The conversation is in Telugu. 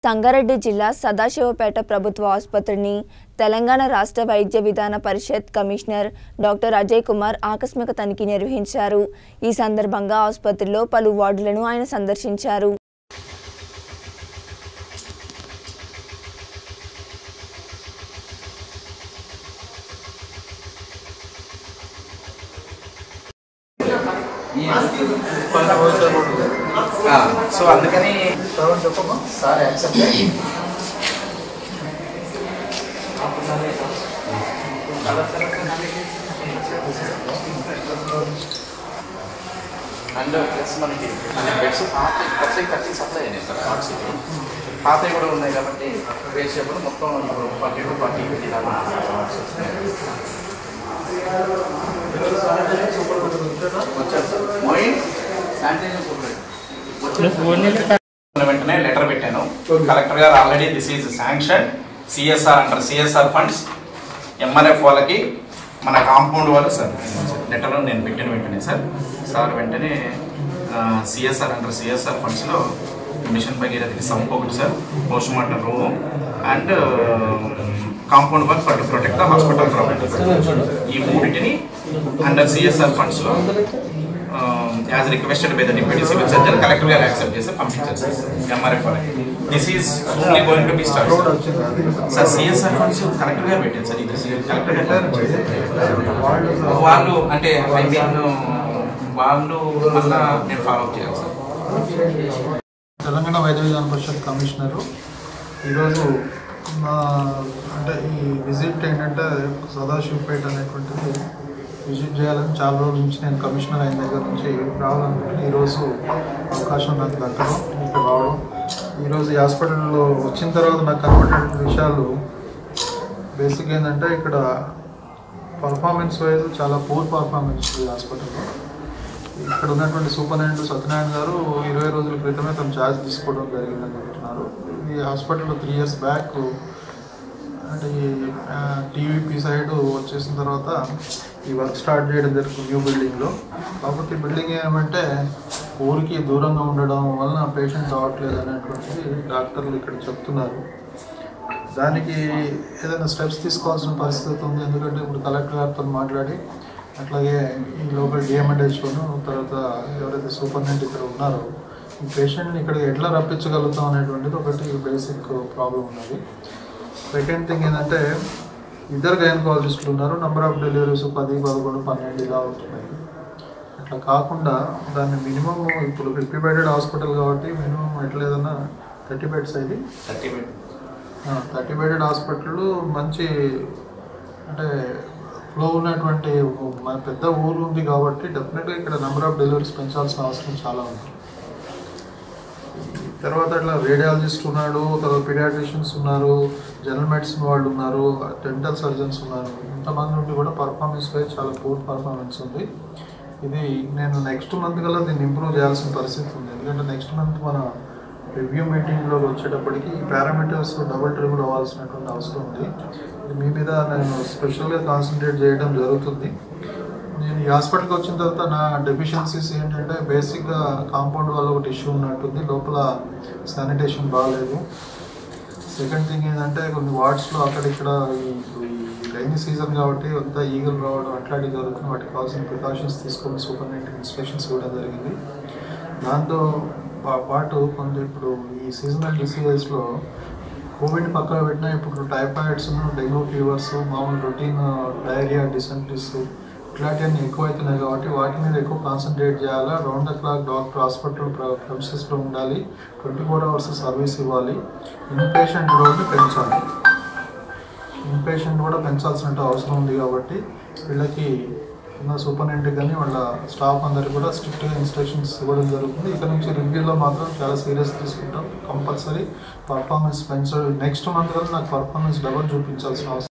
సంగారెడ్డి జిల్లా సదాశివపేట ప్రభుత్వ ఆసుపత్రిని తెలంగాణ రాష్ట్ర వైద్య విధాన పరిషత్ కమిషనర్ డాక్టర్ అజయ్ కుమార్ ఆకస్మిక తనిఖీ నిర్వహించారు ఈ సందర్భంగా ఆసుపత్రిలో పలు వార్డులను ఆయన సందర్శించారు సో అందుకని సార్ యాక్సెప్ట్ అండ్ ప్లస్ మనకి బెడ్స్ పాత కొత్తవి కట్టి సప్లై అయినాయి సార్ ఆక్సిజన్ పాతవి కూడా ఉన్నాయి కాబట్టి రేషియోలో మొత్తం ఇప్పుడు ఫార్టీ టు ఫార్టీ వచ్చారు సార్ మోయిన్ శానిటైజర్ సూపర్ వెంటనే లెటర్ పెట్టాను కలెక్టర్ గారు already this is sanction CSR అంటారు సిఎస్ఆర్ ఫండ్స్ ఎంఆర్ఎఫ్ వాళ్ళకి మన కాంపౌండ్ వాళ్ళు సార్ లెటర్ నేను పెట్టిన వెంటనే సార్ సార్ వెంటనే సిఎస్ఆర్ అంటారు సిఎస్ఆర్ ఫండ్స్లో మిషన్ భగీరథకి సంప్ ఒకటి sir post mortem room and compound work for to protect the hospital property ఈ మూడింటిని అండర్ సిఎస్ఆర్ ఫండ్స్లో as requested by the deputy civil surgeon collector గారు యాక్సెప్ట్ చేసి పంపించారు సార్ ఎంఆర్ఎఫ్ వాళ్ళకి this is only going to be start sir CSR funds collector గారు పెట్టారు సార్ ఇది కలెక్టర్ గారు వాళ్ళు అంటే ఐ మీన్ వాళ్ళు మళ్ళా నేను ఫాలో అప్ చేయాలి సార్ తెలంగాణ వైద్య విధాన పరిషత్ కమిషనరు ఈరోజు మా అంటే ఈ విజిట్ ఏంటంటే సదాశివపేట అనేటువంటిది విజిట్ చేయాలని చాలా రోజుల నుంచి నేను కమిషనర్ అయిన దగ్గర నుంచి రావాలనుకుంటే ఈరోజు అవకాశం నాకు దక్కడం ఇక్కడ రావడం ఈరోజు ఈ హాస్పిటల్లో వచ్చిన తర్వాత నాకు కనబడిన విషయాలు బేసిక్ ఏంటంటే ఇక్కడ పర్ఫార్మెన్స్ వైజ్ చాలా పూర్ పర్ఫార్మెన్స్ ఈ హాస్పిటల్లో ఇక్కడ ఉన్నటువంటి సూపరింటెండెంట్ సత్యనారాయణ గారు ఇరవై రోజుల క్రితమే తమ ఛార్జ్ తీసుకోవడం జరిగిందని చెప్తున్నారు ఈ హాస్పిటల్లో త్రీ ఇయర్స్ బ్యాక్ అంటే ఈ టీవీపీ సైడ్ వచ్చేసిన తర్వాత ఈ వర్క్ స్టార్ట్ చేయడం జరుగుతుంది న్యూ బిల్డింగ్లో కాకపోతే ఈ బిల్డింగ్ ఏమంటే ఊరికి దూరంగా ఉండడం వలన పేషెంట్ రావట్లేదు అనేటువంటిది డాక్టర్లు ఇక్కడ చెప్తున్నారు దానికి ఏదైనా స్టెప్స్ తీసుకోవాల్సిన పరిస్థితి ఉంది ఎందుకంటే ఇప్పుడు కలెక్టర్ గారితో మాట్లాడి అట్లాగే ఈ లోకల్ డిఎంఎడ్హెచ్ఓను తర్వాత ఎవరైతే సూపరింటెండెంట్ ఇక్కడ ఉన్నారో ఈ పేషెంట్ని ఇక్కడ ఎట్లా రప్పించగలుగుతాం అనేటువంటిది ఒకటి బేసిక్ ప్రాబ్లం ఉన్నది సెకండ్ థింగ్ ఏంటంటే ఇద్దరు గైనకాలజిస్టులు ఉన్నారు నెంబర్ ఆఫ్ డెలివరీస్ పది పదకొండు పన్నెండు ఇలా అవుతున్నాయి అట్లా కాకుండా దాన్ని మినిమం ఇప్పుడు ఫిఫ్టీ బెడెడ్ హాస్పిటల్ కాబట్టి మినిమం ఎట్లా ఏదైనా థర్టీ బెడ్స్ అయింది థర్టీ థర్టీ బెడెడ్ హాస్పిటల్ మంచి అంటే ఫ్లో ఉన్నటువంటి మన పెద్ద ఊరు ఉంది కాబట్టి డెఫినెట్గా ఇక్కడ నెంబర్ ఆఫ్ డెలివరీస్ పెంచాల్సిన అవసరం చాలా ఉంది తర్వాత అట్లా రేడియాలజిస్ట్ ఉన్నాడు తర్వాత పీడియాట్రిషియన్స్ ఉన్నారు జనరల్ మెడిసిన్ వాళ్ళు ఉన్నారు డెంటల్ సర్జన్స్ ఉన్నారు ఇంతమంది నుండి కూడా పర్ఫార్మెన్స్ పై చాలా పూర్ పర్ఫార్మెన్స్ ఉంది ఇది నేను నెక్స్ట్ మంత్ కల్లా దీన్ని ఇంప్రూవ్ చేయాల్సిన పరిస్థితి ఉంది ఎందుకంటే నెక్స్ట్ మంత్ మన రివ్యూ మీటింగ్లో వచ్చేటప్పటికి ఈ పారామీటర్స్ డబుల్ ట్రిబుల్ అవ్వాల్సినటువంటి అవసరం ఉంది ఇది మీ మీద నేను స్పెషల్గా కాన్సన్ట్రేట్ చేయడం జరుగుతుంది నేను ఈ హాస్పిటల్కి వచ్చిన తర్వాత నా డెఫిషియన్సీస్ ఏంటంటే బేసిక్గా కాంపౌండ్ వల్ల ఒకటి ఇష్యూ ఉన్నట్టుంది లోపల శానిటేషన్ బాగాలేదు సెకండ్ థింగ్ ఏంటంటే కొన్ని వార్డ్స్లో అక్కడిక్కడ ఈ రైనీ సీజన్ కాబట్టి అంతా ఈగలు రావడం అట్లాంటివి జరుగుతుంది వాటికి కావాల్సిన ప్రికాషన్స్ తీసుకొని సూపరింటెండెంట్ ఇన్స్ట్రక్షన్స్ ఇవ్వడం జరిగింది దాంతో పా- పాటు కొంత ఇప్పుడు ఈ సీజనల్ డిసీజెస్లో కోవిడ్ పక్కన పెట్టినా ఇప్పుడు టైఫాయిడ్స్ డెంగ్యూ ఫీవర్స్ మామూలు రొటీన్ డైరియా డిసెంట్రీస్ ఇట్లాంటివన్నీ ఎక్కువైతున్నాయి కాబట్టి వాటి మీద ఎక్కువ కాన్సన్ట్రేట్ చేయాలా round the clock doctor hospital ప్రొసెస్లో ఉండాలి ట్వంటీ ఫోర్ అవర్స్ సర్వీస్ ఇవ్వాలి ఇన్పేషెంట్ లోడ్ పెంచాలి ఇన్పేషెంట్ కూడా పెంచాల్సిన అవసరం ఉంది కాబట్టి వీళ్ళకి ఉన్న సూపరింటెండెంట్ కానీ వాళ్ళ స్టాఫ్ అందరికి కూడా స్ట్రిక్ట్గా ఇన్స్ట్రక్షన్స్ ఇవ్వడం జరుగుతుంది ఇక్కడ నుంచి రివ్యూలో మాత్రం చాలా సీరియస్ తీసుకుంటాం కంపల్సరీ పర్ఫార్మెన్స్ పెంచడం నెక్స్ట్ మంత్ వరకు నాకు పర్ఫార్మెన్స్ డబల్ చూపించాల్సిన అవసరం